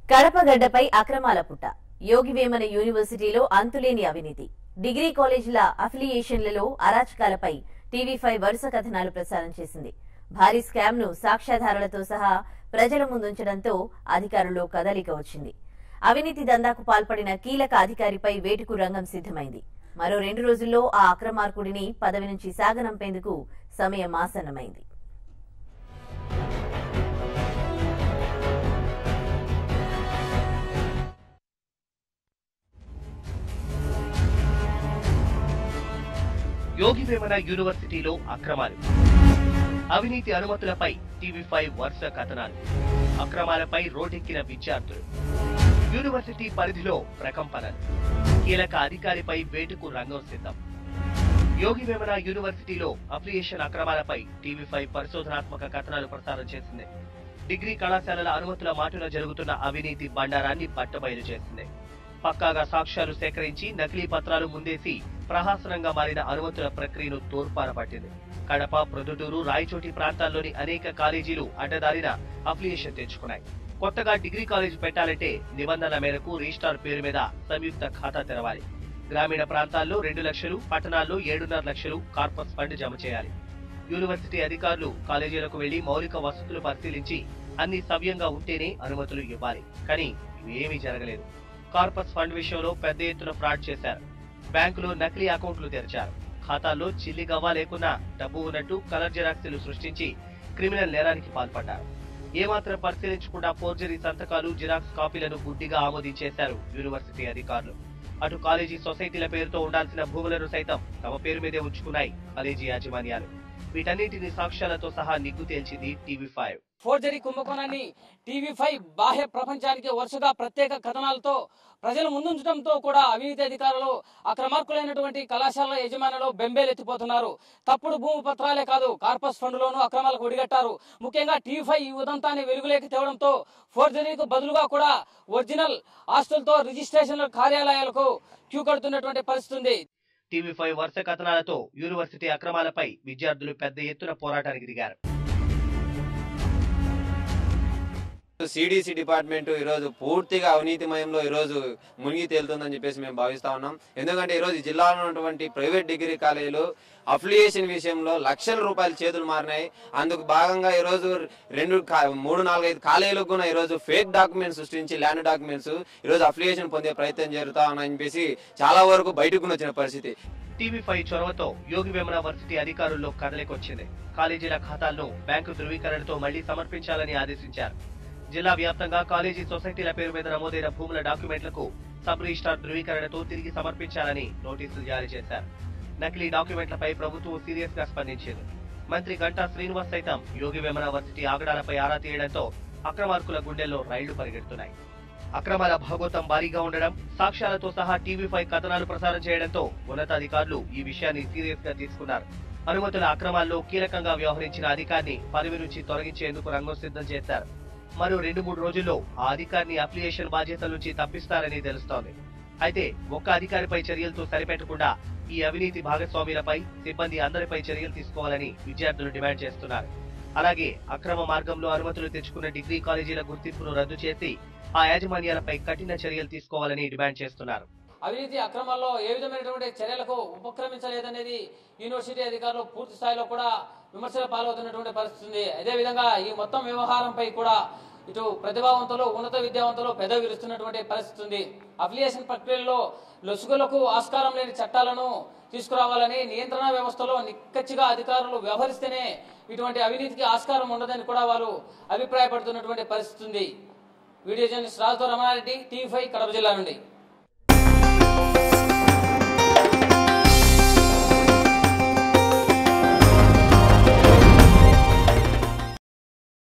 కడప గడ్డపై అక్రమాల పుట్ట యోగి వేమన యూనివర్సిటీలో అంతులేని అవినీతి డిగ్రీ కాలేజీల అఫిలియేషన్లలో అరాచకాలపై టీవీ ఫైవ్ వరుస కథనాలు ప్రసారం చేసింది భారీ స్కామ్ ను సాక్ష్యాధారాలతో సహా ప్రజల ముందుంచడంతో అధికారుల్లో కదలిక వచ్చింది అవినీతి దందాకు పాల్పడిన కీలక అధికారిపై వేటుకు రంగం సిద్ధమైంది మరో రెండు రోజుల్లో ఆ అక్రమార్కుడిని పదవి నుంచి సాగనంపేందుకు సమయం ఆసన్నమైంది యోగి వేమన యూనివర్సిటీలో అక్రమాలు అవినీతి అనుమతులపై టీవీ ఫైవ్ వరుస కథనాలు అక్రమాలపై రోడ్డెక్కిన విద్యార్థులు యూనివర్సిటీ పరిధిలో ప్రకంపనలు కీలక అధికారిపై వేటుకు రంగం సిద్ధం యోగి వేమన యూనివర్సిటీలో అఫిలియేషన్ అక్రమాలపై టీవీ ఫైవ్ పరిశోధనాత్మక కథనాలు ప్రసారం చేసింది డిగ్రీ కళాశాలల అనుమతుల మాటున జరుగుతున్న అవినీతి బండారాన్ని పట్టబయలు చేసింది పక్కాగా సాక్ష్యాలు సేకరించి నకిలీ పత్రాలు ముందేసి ప్రహాసనంగా మారిన అనుమతుల ప్రక్రియను తోర్పార పట్టింది కడప ప్రొద్దుటూరు రాయచోటి ప్రాంతాల్లోని అనేక కాలేజీలు అడ్డదారిన అఫిలియేషన్ తెచ్చుకున్నాయి కొత్తగా డిగ్రీ కాలేజ్ పెట్టాలంటే నిబంధనల మేరకు రిజిస్టార్ పేరు మీద సంయుక్త ఖాతా తెరవాలి గ్రామీణ ప్రాంతాల్లో రెండు లక్షలు పట్టణాల్లో ఏడున్నర లక్షలు కార్పస్ ఫండ్ జమ చేయాలి యూనివర్సిటీ అధికారులు కాలేజీలకు వెళ్లి మౌలిక వసతులు పరిశీలించి అన్ని సవ్యంగా ఉంటేనే అనుమతులు ఇవ్వాలి కానీ ఇవేమీ జరగలేదు కార్పస్ ఫండ్ విషయంలో పెద్ద ఎత్తున ఫ్రాడ్ చేశారు బ్యాంకులో నకిలీ అకౌంట్లు తెరిచారు ఖాతాల్లో చిల్లి గవ్వా లేకున్నా డబ్బు ఉన్నట్టు కలర్ జిరాక్సీలు సృష్టించి క్రిమినల్ నేరానికి పాల్పడ్డారు ఏమాత్రం పరిశీలించకుండా ఫోర్జరీ సంతకాలు జిరాక్స్ కాపీలను గుడ్డిగా ఆమోదించేశారు యూనివర్సిటీ అధికారులు అటు కాలేజీ సొసైటీల పేరుతో ఉండాల్సిన భూములను సైతం తమ పేరు మీదే ఉంచుకున్నాయి కాలేజీ యాజమాన్యాలు వీటన్నింటిని సాక్ష్యాలతో సహా నిగ్గు తేల్చింది టీవీ ఫైవ్ ఫోర్జరీ కుంభకోణాన్ని టీవీ ఫైవ్ బాహ్య ప్రపంచానికి వరుసగా ప్రత్యేక కథనాలతో ప్రజల ముందుంచడంతో కూడా అవినీతి అధికారులు అక్రమార్కులైనటువంటి కళాశాల యజమానులు బెంబేలెత్తిపోతున్నారు తప్పుడు భూమి పత్రాలే కాదు కార్పస్ ఫండ్లోనూ అక్రమాలకు ఒడిగట్టారు ముఖ్యంగా టీవీ ఫైవ్ ఈ ఉదంతాన్ని వెలుగులోకి తేవడంతో ఫోర్జరీకు బదులుగా కూడా ఒరిజినల్ ఆస్తులతో రిజిస్ట్రేషన్ కార్యాలయాలకు క్యూ కడుతున్నటువంటి పరిస్థితి ఉంది టీవీ ఫైవ్ వరుస కథనాలతో యూనివర్సిటీ అక్రమాలపై విద్యార్థులు పెద్ద ఎత్తున పోరాటానికి దిగారు సిడిసి డిపార్ట్మెంట్ ఈరోజు పూర్తిగా అవినీతిమయంలో ఈరోజు మునిగి తేలుతుందని చెప్పేసి మేము భావిస్తా ఉన్నాం ఎందుకంటే ఈరోజు ఈ జిల్లాలో ఉన్నటువంటి ప్రైవేట్ డిగ్రీ కాలేజీలు అఫిలియేషన్ విషయంలో లక్షల రూపాయల చేతులు మారినాయి అందుకు భాగంగా ఈరోజు రెండు కా- మూడు నాలుగైదు కాలేజీలకు కూడా ఈరోజు ఫేక్ డాక్యుమెంట్స్ సృష్టించి ల్యాండ్ డాక్యుమెంట్స్ ఈరోజు అఫిలియేషన్ పొందే ప్రయత్నం జరుగుతా ఉన్నాయని చెప్పేసి చాలా వరకు బయటకు వచ్చిన పరిస్థితి టీవీ ఫైవ్ చొరవతో యోగి వేమన వర్సిటీ అధికారుల్లో కదలికొచ్చింది కాలేజీల ఖాతాలను బ్యాంకు ధృవీకరణతో మళ్లీ సమర్పించాలని ఆదేశించారు జిల్లా వ్యాప్తంగా కాలేజీ సొసైటీల పేరు మీద నమోదైన భూముల డాక్యుమెంట్లకు సబ్ రిజిస్టార్ ధృవీకరణతో తిరిగి సమర్పించాలని నోటీసులు జారీ చేశారు నకిలీ డాక్యుమెంట్లపై ప్రభుత్వం సీరియస్ గా స్పందించింది మంత్రి గంటా శ్రీనివాస్ సైతం యోగి వేమన వర్సిటీ ఆగడాలపై ఆరా తీయడంతో అక్రమార్కుల గుండెల్లో రైళ్లు పరిగెడుతున్నాయి అక్రమాల భాగోతం భారీగా ఉండడం సాక్ష్యాలతో సహా టీవీ ఫైవ్ కథనాలు ప్రసారం చేయడంతో ఉన్నతాధికారులు ఈ విషయాన్ని సీరియస్ గా తీసుకున్నారు అనుమతుల అక్రమాల్లో కీలకంగా వ్యవహరించిన అధికారిని పదవి నుంచి తొలగించేందుకు రంగం సిద్ధం చేశారు మరో రెండు మూడు రోజుల్లో ఆ అధికారిని అఫిలియేషన్ బాధ్యతల నుంచి తప్పిస్తారని తెలుస్తోంది అయితే ఒక్క అధికారిపై చర్యలతో సరిపెట్టకుండా ఈ అవినీతి భాగస్వాములపై సిబ్బంది అందరిపై చర్యలు తీసుకోవాలని విద్యార్థులు డిమాండ్ చేస్తున్నారు అలాగే అక్రమ మార్గంలో అనుమతులు తెచ్చుకున్న డిగ్రీ కాలేజీల గుర్తింపును రద్దు చేసి ఆ యాజమాన్యాలపై కఠిన చర్యలు తీసుకోవాలని డిమాండ్ చేస్తున్నారు అవినీతి అక్రమాల్లో ఏ విధమైనటువంటి చర్యలకు ఉపక్రమించలేదనేది యూనివర్సిటీ అధికారులు పూర్తి స్థాయిలో కూడా విమర్శల పాల్గొతున్నటువంటి పరిస్థితి ఉంది అదేవిధంగా ఈ మొత్తం వ్యవహారంపై కూడా ఇటు ప్రతిభావంతులు ఉన్నత విద్యావంతులు పెద విరుస్తున్నటువంటి పరిస్థితి ఉంది అఫిలియేషన్ ప్రక్రియలో లొసుగులకు ఆస్కారం లేని చట్టాలను తీసుకురావాలని నియంత్రణ వ్యవస్థలో నిక్కచ్చిగా అధికారులు వ్యవహరిస్తేనే ఇటువంటి అవినీతికి ఆస్కారం ఉండదని కూడా వారు అభిప్రాయపడుతున్నటువంటి పరిస్థితి ఉంది వీడియో జర్నలిస్ట్ రాజుతో రమణారెడ్డి టీవీ ఫైవ్ కడప జిల్లా నుండి